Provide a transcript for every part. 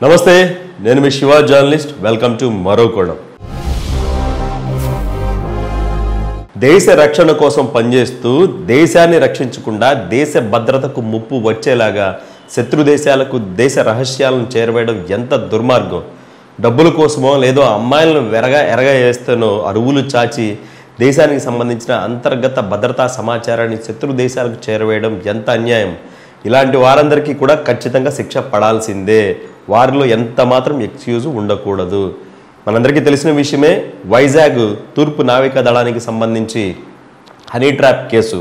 నమస్తే నేను మీ శివ జర్నలిస్ట్ వెల్కమ్ టు మరో కోణం దేశ రక్షణ కోసం పనిచేస్తూ దేశాన్ని రక్షించకుండా దేశ భద్రతకు ముప్పు వచ్చేలాగా శత్రు దేశాలకు దేశ రహస్యాలను చేరవేయడం ఎంత దుర్మార్గం డబ్బుల కోసమో లేదో అమ్మాయిలను వెరగా ఎరగ వేస్తేనో అరువులు చాచి దేశానికి సంబంధించిన అంతర్గత భద్రతా సమాచారాన్ని శత్రు దేశాలకు చేరవేయడం ఎంత అన్యాయం ఇలాంటి వారందరికీ కూడా ఖచ్చితంగా శిక్ష పడాల్సిందే వారిలో ఎంత మాత్రం ఎక్స్క్యూజ్ ఉండకూడదు మనందరికీ తెలిసిన విషయమే వైజాగ్ తూర్పు నావికా దళానికి సంబంధించి హనీ ట్రాప్ కేసు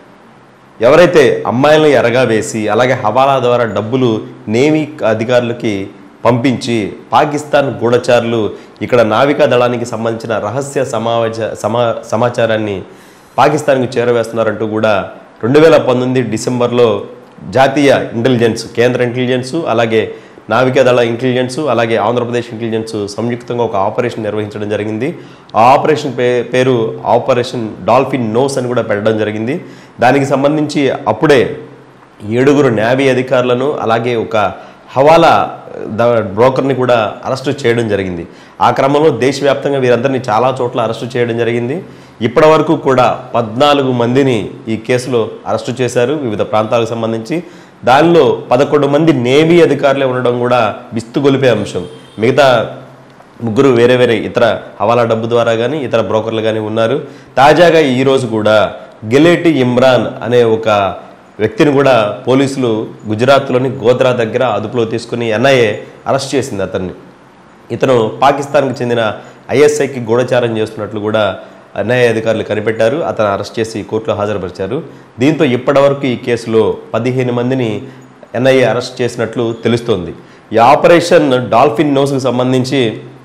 ఎవరైతే అమ్మాయిలను ఎరగా వేసి అలాగే హవాలా ద్వారా డబ్బులు నేవీ అధికారులకి పంపించి పాకిస్తాన్ గూఢచారులు ఇక్కడ నావికా దళానికి సంబంధించిన రహస్య సమావేశ సమా సమాచారాన్ని పాకిస్తాన్కి చేరవేస్తున్నారంటూ కూడా రెండు వేల పంతొమ్మిది డిసెంబర్లో జాతీయ ఇంటెలిజెన్స్ కేంద్ర ఇంటెలిజెన్స్ అలాగే నావికా దళ ఇంటెలిజెన్స్ అలాగే ఆంధ్రప్రదేశ్ ఇంటెలిజెన్స్ సంయుక్తంగా ఒక ఆపరేషన్ నిర్వహించడం జరిగింది ఆ ఆపరేషన్ పే పేరు ఆపరేషన్ డాల్ఫిన్ నోస్ అని కూడా పెట్టడం జరిగింది దానికి సంబంధించి అప్పుడే ఏడుగురు నేవీ అధికారులను అలాగే ఒక హవాలా ద బ్రోకర్ని కూడా అరెస్టు చేయడం జరిగింది ఆ క్రమంలో దేశవ్యాప్తంగా వీరందరినీ చాలా చోట్ల అరెస్టు చేయడం జరిగింది ఇప్పటి వరకు కూడా పద్నాలుగు మందిని ఈ కేసులో అరెస్టు చేశారు వివిధ ప్రాంతాలకు సంబంధించి దానిలో పదకొండు మంది నేవీ అధికారులే ఉండడం కూడా విస్తుగొలిపే అంశం మిగతా ముగ్గురు వేరే వేరే ఇతర హవాలా డబ్బు ద్వారా కానీ ఇతర బ్రోకర్లు కానీ ఉన్నారు తాజాగా ఈరోజు కూడా గెలేటి ఇమ్రాన్ అనే ఒక వ్యక్తిని కూడా పోలీసులు గుజరాత్లోని గోద్రా దగ్గర అదుపులో తీసుకుని ఎన్ఐఏ అరెస్ట్ చేసింది అతన్ని ఇతను పాకిస్తాన్కి చెందిన ఐఎస్ఐకి గూఢచారం చేస్తున్నట్లు కూడా ఎన్ఐఏ అధికారులు కనిపెట్టారు అతను అరెస్ట్ చేసి కోర్టులో హాజరుపరిచారు దీంతో ఇప్పటివరకు ఈ కేసులో పదిహేను మందిని ఎన్ఐఏ అరెస్ట్ చేసినట్లు తెలుస్తోంది ఈ ఆపరేషన్ డాల్ఫిన్ నోస్కి సంబంధించి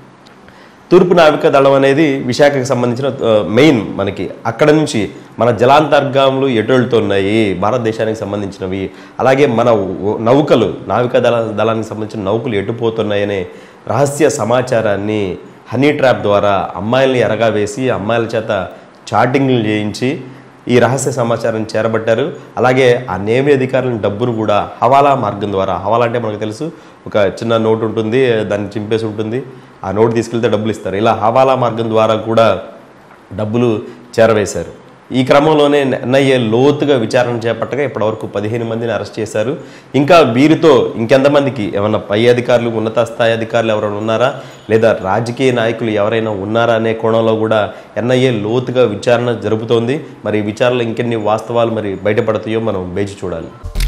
తూర్పు నావికా దళం అనేది విశాఖకు సంబంధించిన ఆ, మెయిన్ మనకి అక్కడ నుంచి మన జలాంతర్గాములు ఎటు వెళ్తున్నాయి భారతదేశానికి సంబంధించినవి అలాగే మన ఉ- నౌకలు నావికా దళ దళానికి సంబంధించిన నౌకలు ఎటు పోతున్నాయి అనే రహస్య సమాచారాన్ని హనీ ట్రాప్ ద్వారా అమ్మాయిల్ని ఎరగా వేసి అమ్మాయిల చేత చాటింగ్లు చేయించి ఈ రహస్య సమాచారం చేరబట్టారు అలాగే ఆ నేవీ అధికారుల డబ్బును కూడా హవాలా మార్గం ద్వారా హవాలా అంటే మనకు తెలుసు ఒక చిన్న నోట్ ఉంటుంది దాన్ని చింపేసి ఉంటుంది ఆ నోట్ తీసుకెళ్తే డబ్బులు ఇస్తారు ఇలా హవాలా మార్గం ద్వారా కూడా డబ్బులు చేరవేశారు ఈ క్రమంలోనే ఎన్ఐఏ లోతుగా విచారణ చేపట్టగా ఇప్పటివరకు పదిహేను మందిని అరెస్ట్ చేశారు ఇంకా వీరితో ఇంకెంతమందికి ఏమన్నా పై అధికారులు ఉన్నత స్థాయి అధికారులు ఎవరైనా ఉన్నారా లేదా రాజకీయ నాయకులు ఎవరైనా ఉన్నారా అనే కోణంలో కూడా ఎన్ఐఏ లోతుగా విచారణ జరుపుతోంది మరి ఈ విచారణలో ఇంకెన్ని వాస్తవాలు మరి బయటపడతాయో మనం వేచి చూడాలి